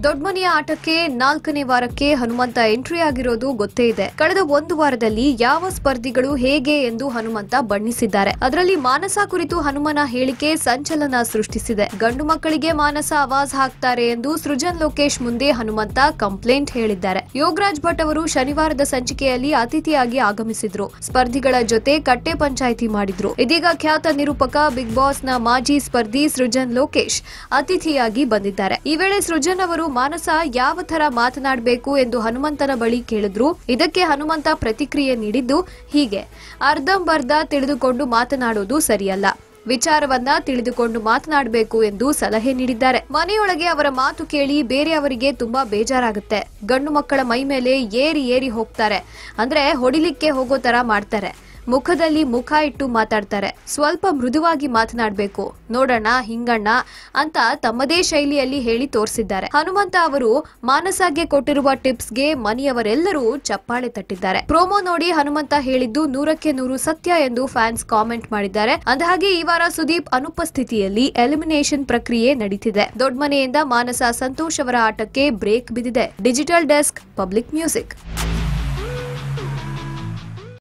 ದೊಡ್ಡಮನೆಯ ಆಟಕ್ಕೆ ನಾಲ್ಕನೇ ವಾರಕ್ಕೆ ಹನುಮಂತ ಎಂಟ್ರಿ ಆಗಿರೋದು ಗೊತ್ತೇ ಇದೆ ಕಳೆದ ಒಂದು ವಾರದಲ್ಲಿ ಯಾವ ಸ್ಪರ್ಧಿಗಳು ಹೇಗೆ ಎಂದು ಹನುಮಂತ ಬಣ್ಣಿಸಿದ್ದಾರೆ ಅದರಲ್ಲಿ ಮಾನಸ ಕುರಿತು ಹನುಮನ ಹೇಳಿಕೆ ಸಂಚಲನ ಸೃಷ್ಟಿಸಿದೆ ಗಂಡು ಮಕ್ಕಳಿಗೆ ಮಾನಸ ಆವಾಜ್ ಹಾಕ್ತಾರೆ ಎಂದು ಸೃಜನ್ ಲೋಕೇಶ್ ಮುಂದೆ ಹನುಮಂತ ಕಂಪ್ಲೇಂಟ್ ಹೇಳಿದ್ದಾರೆ ಯೋಗರಾಜ್ ಭಟ್ ಅವರು ಶನಿವಾರದ ಸಂಚಿಕೆಯಲ್ಲಿ ಅತಿಥಿಯಾಗಿ ಆಗಮಿಸಿದ್ರು ಸ್ಪರ್ಧಿಗಳ ಜೊತೆ ಕಟ್ಟೆ ಪಂಚಾಯಿತಿ ಮಾಡಿದ್ರು ಇದೀಗ ಖ್ಯಾತ ನಿರೂಪಕ ಬಿಗ್ ಬಾಸ್ ನ ಮಾಜಿ ಸ್ಪರ್ಧಿ ಸೃಜನ್ ಲೋಕೇಶ್ ಅತಿಥಿಯಾಗಿ ಬಂದಿದ್ದಾರೆ ಈ ವೇಳೆ ಸೃಜನ್ ಅವರು ಮಾನಸ ಯಾವ ತರ ಮಾತನಾಡಬೇಕು ಎಂದು ಹನುಮಂತನ ಬಳಿ ಕೇಳಿದ್ರು ಇದಕ್ಕೆ ಹನುಮಂತ ಪ್ರತಿಕ್ರಿಯೆ ನೀಡಿದ್ದು ಹೀಗೆ ಅರ್ಧಂಬರ್ಧ ತಿಳಿದುಕೊಂಡು ಮಾತನಾಡೋದು ಸರಿಯಲ್ಲ ವಿಚಾರವನ್ನ ತಿಳಿದುಕೊಂಡು ಮಾತನಾಡಬೇಕು ಎಂದು ಸಲಹೆ ನೀಡಿದ್ದಾರೆ ಮನೆಯೊಳಗೆ ಅವರ ಮಾತು ಕೇಳಿ ಬೇರೆಯವರಿಗೆ ತುಂಬಾ ಬೇಜಾರಾಗುತ್ತೆ ಗಂಡು ಮಕ್ಕಳ ಮೈ ಮೇಲೆ ಏರಿ ಏರಿ ಹೋಗ್ತಾರೆ ಅಂದ್ರೆ ಹೊಡಿಲಿಕ್ಕೆ ಹೋಗೋ ತರ ಮಾಡ್ತಾರೆ ಮುಖದಲ್ಲಿ ಮುಖ ಇಟ್ಟು ಮಾತಾಡ್ತಾರೆ ಸ್ವಲ್ಪ ಮೃದುವಾಗಿ ಮಾತನಾಡಬೇಕು ನೋಡೋಣ ಹಿಂಗಣ್ಣ ಅಂತ ತಮ್ಮದೇ ಶೈಲಿಯಲ್ಲಿ ಹೇಳಿ ತೋರಿಸಿದ್ದಾರೆ ಹನುಮಂತ ಅವರು ಮಾನಸಾಗೆ ಕೊಟ್ಟಿರುವ ಟಿಪ್ಸ್ಗೆ ಮನೆಯವರೆಲ್ಲರೂ ಚಪ್ಪಾಳೆ ತಟ್ಟಿದ್ದಾರೆ ಪ್ರೋಮೋ ನೋಡಿ ಹನುಮಂತ ಹೇಳಿದ್ದು ನೂರಕ್ಕೆ ನೂರು ಸತ್ಯ ಎಂದು ಫ್ಯಾನ್ಸ್ ಕಾಮೆಂಟ್ ಮಾಡಿದ್ದಾರೆ ಅಂದಹಾಗೆ ಈ ವಾರ ಸುದೀಪ್ ಅನುಪಸ್ಥಿತಿಯಲ್ಲಿ ಎಲಿಮಿನೇಷನ್ ಪ್ರಕ್ರಿಯೆ ನಡೀತಿದೆ ದೊಡ್ಡಮನೆಯಿಂದ ಮಾನಸ ಸಂತೋಷ್ ಅವರ ಆಟಕ್ಕೆ ಬ್ರೇಕ್ ಬಿದ್ದಿದೆ ಡಿಜಿಟಲ್ ಡೆಸ್ಕ್ ಪಬ್ಲಿಕ್ ಮ್ಯೂಸಿಕ್